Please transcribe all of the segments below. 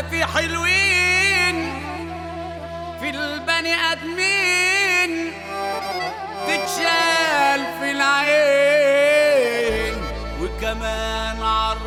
في حلوين في البني ادمين تتشال في العين وكمان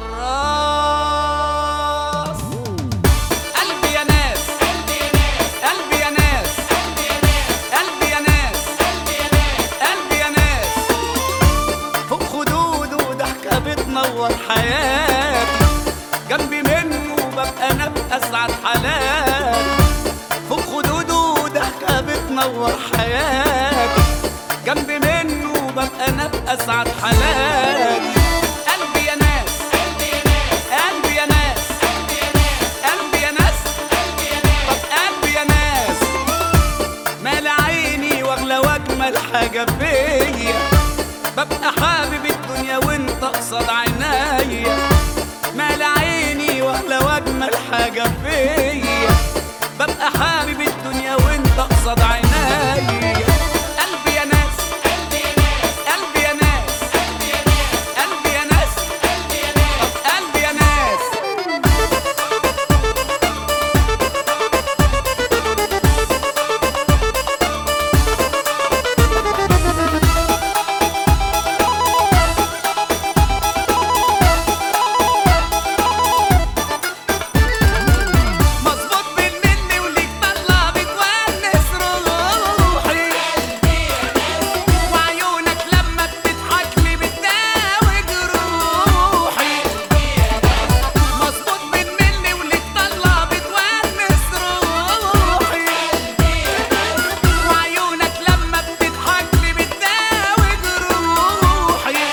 عالراس قلبي يا ناس قلبي يا ناس قلبي يا ناس قلبي يا ناس فوق خدوده ضحكة بتنور حياتي جنبي منه ببقى انا بأسعد حالاتي فوق خدوده ضحكة بتنور حياتي جنبي منه ببقى انا بأسعد حالاتي قلبي يا ناس قلبي يا ناس قلبي يا ناس طب قلبي يا ناس مال عيني واغلى واجمل حاجة فيا ببقى حابب الدنيا وانت قصاد عينيا مال عيني واغلى واجمل حاجة فيا ببقى حابب الدنيا وانت قصاد عينيا قلبي يا ناس قلبي يا ناس قلبي يا ناس طب قلبي يا ناس مظبوط بالملي وليك طلع بتونس روحي وعيونك لما بتضحك لي بتداوي جروحي مظبوط بالملي وليك طلع بتونس روحي وعيونك لما بتضحك لي بتداوي جروحي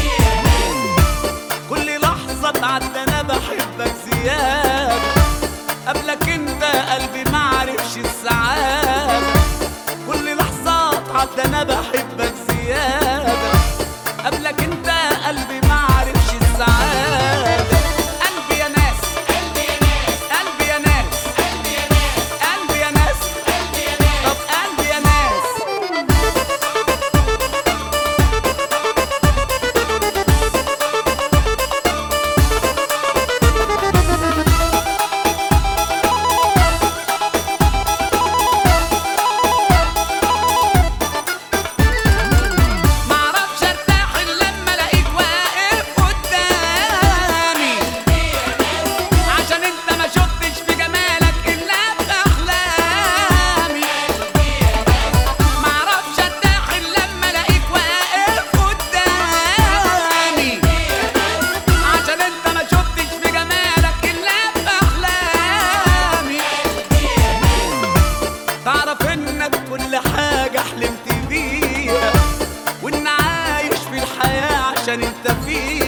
كل لحظة تعدى أنا بحبك زيادة قبلك أنت قلبي معرفش السعادة كل لحظة تعدى أنا بحبك زيادة قبلك أنت قلبي معرفش السعادة قلبي يا ناس قلبي يا ناس قلبي يا ناس طب قلبي يا ناس معرفش ارتاح الا لما الاقيك واقف قدامي عشان انت ما شفتش في جمالك الا في احلامي معرفش ارتاح الا لما الاقيك واقف قدامي عشان انت ما شفتش في جمالك الا في احلامي تعرف انك كل حاجة حلمت بيها وان عايش في الحياة عشان انت فيها